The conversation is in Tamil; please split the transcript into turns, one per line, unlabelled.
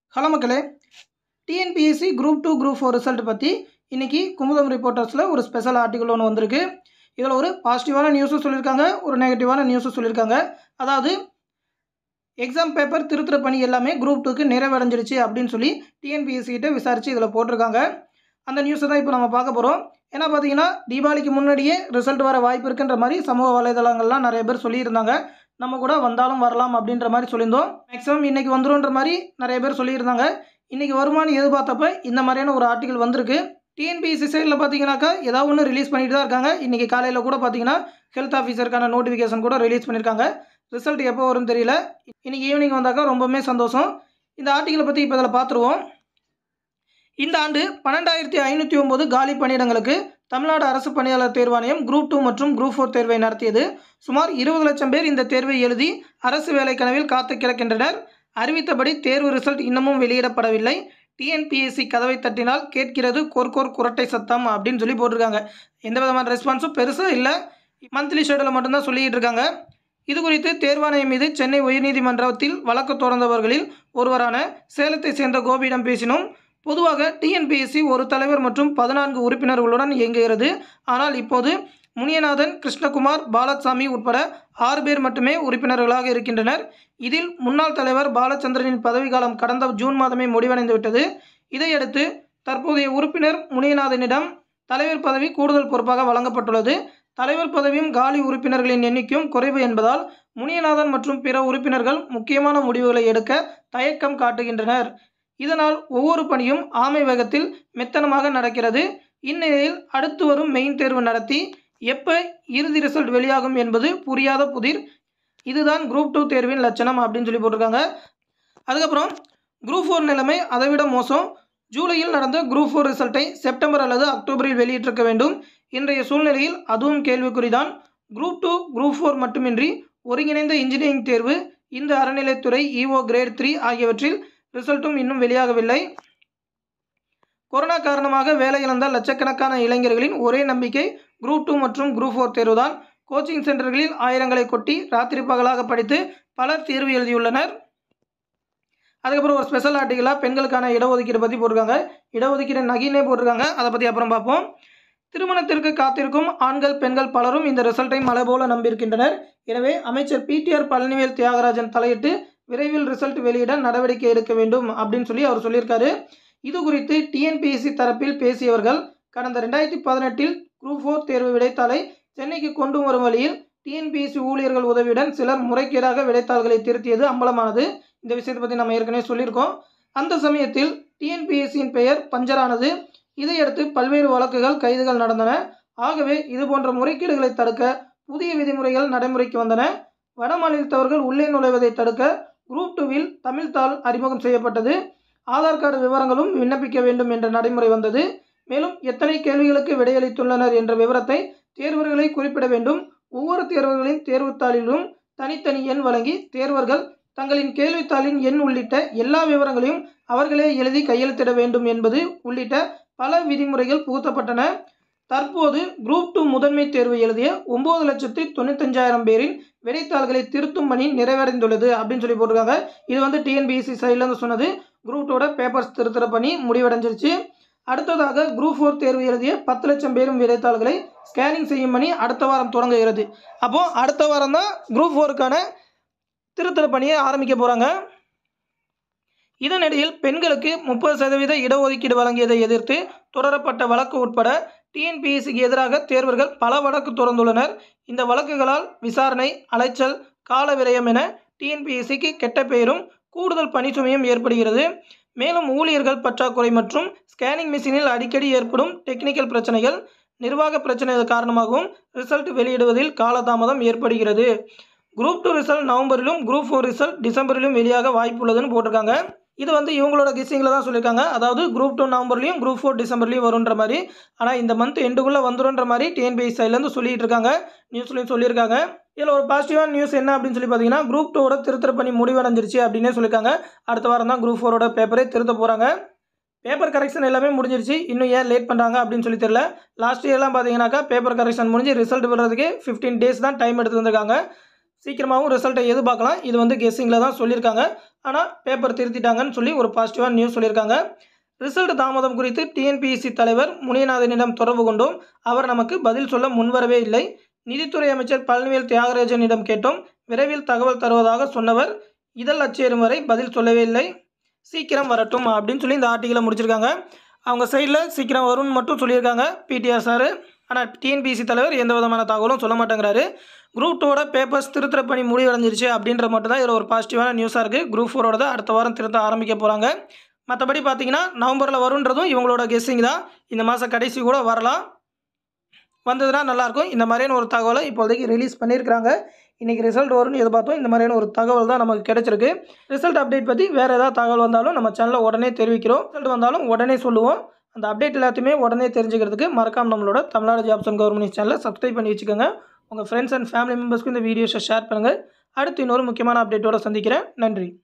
ஹலோ மக்களே TNPSC group two group four result பற்றி இன்றைக்கி குமுதம் ரிப்போர்ட்டர்ஸில் ஒரு ஸ்பெஷல் ஆர்டிகல் ஒன்று வந்திருக்கு இதில் ஒரு பாசிட்டிவான நியூஸும் சொல்லியிருக்காங்க ஒரு நெகட்டிவான நியூஸும் சொல்லியிருக்காங்க அதாவது எக்ஸாம் பேப்பர் திருத்துற பணி எல்லாமே குரூப் டூக்கு நிறைவடைஞ்சிருச்சு அப்படின்னு சொல்லி டிஎன்பிஎஸ்சி கிட்ட விசாரித்து இதில் போட்டிருக்காங்க அந்த நியூஸை தான் இப்போ நம்ம பார்க்க போகிறோம் ஏன்னா பார்த்தீங்கன்னா தீபாவளிக்கு முன்னாடியே ரிசல்ட் வர வாய்ப்பு இருக்குன்ற மாதிரி சமூக வலைதளங்கள்லாம் நிறைய பேர் சொல்லியிருந்தாங்க நம்ம கூட வந்தாலும் வரலாம் அப்படின்ற மாதிரி சொல்லியிருந்தோம் மேக்ஸிமம் இன்றைக்கி வந்துருன்ற மாதிரி நிறைய பேர் சொல்லியிருந்தாங்க இன்றைக்கி வருமானு எதிர்பார்த்தப்ப இந்த மாதிரியான ஒரு ஆர்டிகல் வந்திருக்கு டிஎன்பிஎஸ்சி சைடில் பார்த்தீங்கன்னாக்கா ஏதாவது ஒன்று ரிலீஸ் பண்ணிட்டு தான் இருக்காங்க இன்றைக்கி காலையில் கூட பார்த்தீங்கன்னா ஹெல்த் ஆஃபீஸருக்கான நோட்டிஃபிகேஷன் கூட ரிலீஸ் பண்ணியிருக்காங்க ரிசல்ட் எப்போ வரும்னு தெரியல இன்றைக்கி ஈவினிங் வந்தாக்கா ரொம்பவுமே சந்தோஷம் இந்த ஆர்டிக்கலை பற்றி இப்போ இதில் பார்த்துருவோம் இந்த ஆண்டு பன்னெண்டாயிரத்தி ஐநூற்றி ஒம்பது காலி பணியிடங்களுக்கு தமிழ்நாடு அரசு பணியாளர் தேர்வாணையம் குரூப் டூ மற்றும் குரூப் ஃபோர் தேர்வை நடத்தியது சுமார் இருபது லட்சம் பேர் இந்த தேர்வை எழுதி அரசு வேலை கனவில் காத்து கிடக்கின்றனர் அறிவித்தபடி தேர்வு ரிசல்ட் இன்னமும் வெளியிடப்படவில்லை டிஎன்பிஎஸ்சி கதவை தட்டினால் கேட்கிறது கோர்கோர் குரட்டை சத்தம் அப்படின்னு சொல்லி போட்டிருக்காங்க எந்த விதமான ரெஸ்பான்ஸும் பெருசாக இல்லை மந்த்லி ஷெடியூலில் மட்டும்தான் சொல்லிக்கிட்டு இருக்காங்க இது குறித்து தேர்வாணையம் மீது சென்னை உயர்நீதிமன்றத்தில் வழக்கு தொடர்ந்தவர்களில் ஒருவரான சேலத்தை சேர்ந்த கோபியிடம் பேசினோம் பொதுவாக டிஎன்பிஎஸ்சி ஒரு தலைவர் மற்றும் பதினான்கு உறுப்பினர்களுடன் இயங்குகிறது ஆனால் இப்போது முனியநாதன் கிருஷ்ணகுமார் பாலசாமி உட்பட ஆறு பேர் மட்டுமே உறுப்பினர்களாக இருக்கின்றனர் இதில் முன்னாள் தலைவர் பாலச்சந்திரனின் பதவிக்காலம் கடந்த ஜூன் மாதமே முடிவடைந்து விட்டது இதையடுத்து தற்போதைய உறுப்பினர் முனியநாதனிடம் தலைவர் பதவி கூடுதல் பொறுப்பாக வழங்கப்பட்டுள்ளது தலைவர் பதவியும் காலி உறுப்பினர்களின் எண்ணிக்கையும் குறைவு என்பதால் முனியநாதன் மற்றும் பிற உறுப்பினர்கள் முக்கியமான முடிவுகளை எடுக்க தயக்கம் காட்டுகின்றனர் இதனால் ஒவ்வொரு பணியும் ஆமை வேகத்தில் மெத்தனமாக நடக்கிறது இந்நிலையில் அடுத்து வரும் மெயின் தேர்வு நடத்தி எப்போ இறுதி ரிசல்ட் வெளியாகும் என்பது புரியாத புதிர் இதுதான் குரூப் டூ தேர்வின் லட்சணம் அப்படின்னு சொல்லி போட்டிருக்காங்க அதுக்கப்புறம் குரூப் ஃபோர் நிலைமை அதைவிட மோசம் ஜூலையில் நடந்த குரூப் ஃபோர் ரிசல்ட்டை செப்டம்பர் அல்லது அக்டோபரில் வெளியிட்டிருக்க வேண்டும் இன்றைய சூழ்நிலையில் அதுவும் கேள்விக்குறிதான் குரூப் டூ குரூப் ஃபோர் மட்டுமின்றி ஒருங்கிணைந்த இன்ஜினியரிங் தேர்வு இந்த அறநிலைத்துறை இஓ கிரேட் த்ரீ ஆகியவற்றில் ரிசல்ட்டும் இன்னும் வெளியாகவில்லை கொரோனா காரணமாக வேலை இழந்த லட்சக்கணக்கான இளைஞர்களின் ஒரே நம்பிக்கை குரூப் டூ மற்றும் குரூப் ஃபோர் தேர்வு தான் கோச்சிங் சென்டர்களில் ஆயிரங்களை கொட்டி ராத்திரி பகலாக படித்து பலர் தேர்வு எழுதியுள்ளனர் அதுக்கப்புறம் ஒரு ஸ்பெஷல் ஆர்டிக்கலாக பெண்களுக்கான இடஒதுக்கீடு பற்றி போட்டிருக்காங்க இடஒதுக்கீடு நகினே போட்டிருக்காங்க அதை பற்றி அப்புறம் பார்ப்போம் திருமணத்திற்கு காத்திருக்கும் ஆண்கள் பெண்கள் பலரும் இந்த ரிசல்ட்டை மலை போல நம்பியிருக்கின்றனர் எனவே அமைச்சர் பிடிஆர் பழனிவேல் தியாகராஜன் தலையிட்டு விரைவில் ரிசல்ட் வெளியிட நடவடிக்கை எடுக்க வேண்டும் அப்படின்னு சொல்லி அவர் சொல்லியிருக்காரு இது குறித்து டிஎன்பிஎஸ்சி தரப்பில் பேசியவர்கள் கடந்த ரெண்டாயிரத்தி பதினெட்டில் குரூப் ஃபோர் தேர்வு விடைத்தாளை சென்னைக்கு கொண்டு வரும் வழியில் டிஎன்பிஎஸ்சி ஊழியர்கள் உதவியுடன் சிலர் முறைகேடாக விடைத்தாள்களை திருத்தியது அம்பலமானது இந்த விஷயத்தை பற்றி நம்ம ஏற்கனவே சொல்லியிருக்கோம் அந்த சமயத்தில் டிஎன்பிஎஸ்சியின் பெயர் பஞ்சரானது இதையடுத்து பல்வேறு வழக்குகள் கைதுகள் நடந்தன ஆகவே இது போன்ற முறைகேடுகளை தடுக்க புதிய விதிமுறைகள் நடைமுறைக்கு வந்தன வட மாநிலத்தவர்கள் உள்ளே நுழைவதை தடுக்க குரூப் டூவில் தமிழ் தாள் அறிமுகம் செய்யப்பட்டது ஆதார் கார்டு விவரங்களும் விண்ணப்பிக்க வேண்டும் என்ற நடைமுறை வந்தது மேலும் எத்தனை கேள்விகளுக்கு விடையளித்துள்ளனர் என்ற விவரத்தை தேர்வர்களை குறிப்பிட வேண்டும் ஒவ்வொரு தேர்வர்களின் தேர்வுத்தாளிலும் தனித்தனி எண் வழங்கி தேர்வர்கள் தங்களின் கேள்வித்தாளின் எண் உள்ளிட்ட எல்லா விவரங்களையும் அவர்களே எழுதி கையெழுத்திட வேண்டும் என்பது உள்ளிட்ட பல விதிமுறைகள் புகுத்தப்பட்டன தற்போது குரூப் டூ முதன்மை தேர்வு எழுதிய ஒம்பது லட்சத்தி தொண்ணூத்தஞ்சாயிரம் பேரின் விடைத்தாள்களை திருத்தும் பணி நிறைவடைந்துள்ளது அப்படின்னு சொல்லி போட்டிருக்காங்க இது வந்து டிஎன்பிஎஸ்சி சைட்லேருந்து சொன்னது குரூப் டூட பேப்பர்ஸ் திருத்துற பணி முடிவடைஞ்சிருச்சு அடுத்ததாக குரூப் ஃபோர் தேர்வு எழுதிய பத்து லட்சம் பேரும் விடைத்தாள்களை ஸ்கேனிங் செய்யும் பணி அடுத்த வாரம் தொடங்குகிறது அப்போது அடுத்த வாரம் தான் குரூப் ஃபோருக்கான திருத்தர பணியை ஆரம்பிக்க போகிறாங்க இதனிடையில் பெண்களுக்கு முப்பது சதவீத இடஒதுக்கீடு வழங்கியதை எதிர்த்து தொடரப்பட்ட வழக்கு உட்பட டிஎன்பிஎஸ்சிக்கு எதிராக தேர்வர்கள் பல வழக்கு தொடர்ந்துள்ளனர் இந்த வழக்குகளால் விசாரணை அலைச்சல் கால விரயம் என டிஎன்பிஎஸ்சிக்கு கெட்ட பெயரும் கூடுதல் பணிச்சுமையும் ஏற்படுகிறது மேலும் ஊழியர்கள் பற்றாக்குறை மற்றும் ஸ்கேனிங் மிஷினில் அடிக்கடி ஏற்படும் டெக்னிக்கல் பிரச்சனைகள் நிர்வாக பிரச்சனைகள் காரணமாகவும் ரிசல்ட் வெளியிடுவதில் காலதாமதம் ஏற்படுகிறது குரூப் டூ ரிசல்ட் நவம்பரிலும் குரூப் ஃபோர் ரிசல்ட் டிசம்பரிலும் வெளியாக வாய்ப்புள்ளதுன்னு போட்டிருக்காங்க இது வந்து இவங்களோட கெஸ்ஸிங்கில் தான் சொல்லியிருக்காங்க அதாவது குரூப் டூ நவம்பர்லையும் குரூப் ஃபோர் டிசம்பர்லையும் வருன்ற மாதிரி ஆனால் இந்த மந்த் எண்டுக்குள்ளே வந்துடுன்ற மாதிரி டிஎன்பிஎஸ் சைட்லேருந்து சொல்லிட்டு இருக்காங்க நியூஸ்லையும் சொல்லியிருக்காங்க இதில் ஒரு பாசிட்டிவான நியூஸ் என்ன அப்படின்னு சொல்லி பார்த்தீங்கன்னா குரூப் டூவோட திருத்தர பணி முடிவடைஞ்சிருச்சு அப்படின்னே சொல்லியிருக்காங்க அடுத்த வாரம் தான் குரூப் ஃபோரோட பேப்பரே திருத்த போகிறாங்க பேப்பர் கரெக்ஷன் எல்லாமே முடிஞ்சிருச்சு இன்னும் ஏன் லேட் பண்ணுறாங்க அப்படின்னு சொல்லி தெரியல லாஸ்ட் இயர்லாம் பார்த்தீங்கன்னாக்கா பேப்பர் கரெக்ஷன் முடிஞ்சு ரிசல்ட் விடுறதுக்கு ஃபிஃப்டீன் டேஸ் தான் டைம் எடுத்து வந்திருக்காங்க சீக்கிரமாகவும் ரிசல்ட்டை எதிர்பார்க்கலாம் இது வந்து கெஸ்ஸிங்கில் தான் சொல்லியிருக்காங்க ஆனால் பேப்பர் திருத்திட்டாங்கன்னு சொல்லி ஒரு பாசிட்டிவான நியூஸ் சொல்லியிருக்காங்க ரிசல்ட் தாமதம் குறித்து டிஎன்பிஎஸ்சி தலைவர் முனியநாதனிடம் தொடர்பு கொண்டோம் அவர் நமக்கு பதில் சொல்ல முன்வரவே இல்லை நிதித்துறை அமைச்சர் பழனிவேல் தியாகராஜனிடம் கேட்டோம் விரைவில் தகவல் தருவதாக சொன்னவர் இதழ் அச்சேரும் வரை பதில் சொல்லவே இல்லை சீக்கிரம் வரட்டும் அப்படின்னு சொல்லி இந்த ஆர்டிக்கலை முடிச்சிருக்காங்க அவங்க சைடில் சீக்கிரம் வரும்னு மட்டும் சொல்லியிருக்காங்க பிடிஆர் சார் ஆனால் டிஎன்பிஎஸ்சி தலைவர் எந்த விதமான தகவலும் சொல்ல மாட்டேங்கிறாரு குரூப் டூவோட பேப்பர்ஸ் திருத்துற பணி முடிவடைஞ்சிருச்சு அப்படின்ற மட்டும் தான் இதில் ஒரு பாசிட்டிவான நியூஸாக இருக்குது குரூப் ஃபோரோட அடுத்த வாரம் திருத்த ஆரம்பிக்க போகிறாங்க மற்றபடி பார்த்தீங்கன்னா நவம்பரில் வருன்றதும் இவங்களோட கெஸ்ஸிங் தான் இந்த மாதம் கடைசி கூட வரலாம் வந்ததுன்னா நல்லாயிருக்கும் இந்த மாதிரியான ஒரு தகவலை இப்போதைக்கு ரிலீஸ் பண்ணியிருக்கிறாங்க இன்றைக்கி ரிசல்ட் வரும்னு எதிர்பார்த்தோம் இந்த மாதிரியான ஒரு தகவல் தான் நமக்கு கிடைச்சிருக்கு ரிசல்ட் அப்டேட் பற்றி வேறு ஏதாவது தகவல் வந்தாலும் நம்ம சேனலில் உடனே தெரிவிக்கிறோம் ரிசல்ட் வந்தாலும் உடனே சொல்லுவோம் அந்த அப்டேட் எல்லாத்தையுமே உடனே தெரிஞ்சுக்கிறதுக்கு மறக்காம நம்மளோட தமிழ்நாடு ஜாப்ஸ் அண்ட் கவர்மெண்ட் சேனலை சப்ஸ்கிரைப் பண்ணி வச்சுக்கோங்க உங்கள் ஃப்ரெண்ட்ஸ் அண்ட் ஃபேமிலி மெம்பர்ஸ்க்கு இந்த வீடியோஸை ஷேர் பண்ணுங்கள் அடுத்து இன்னொரு முக்கியமான அப்டேட்டோட சந்திக்கிறேன் நன்றி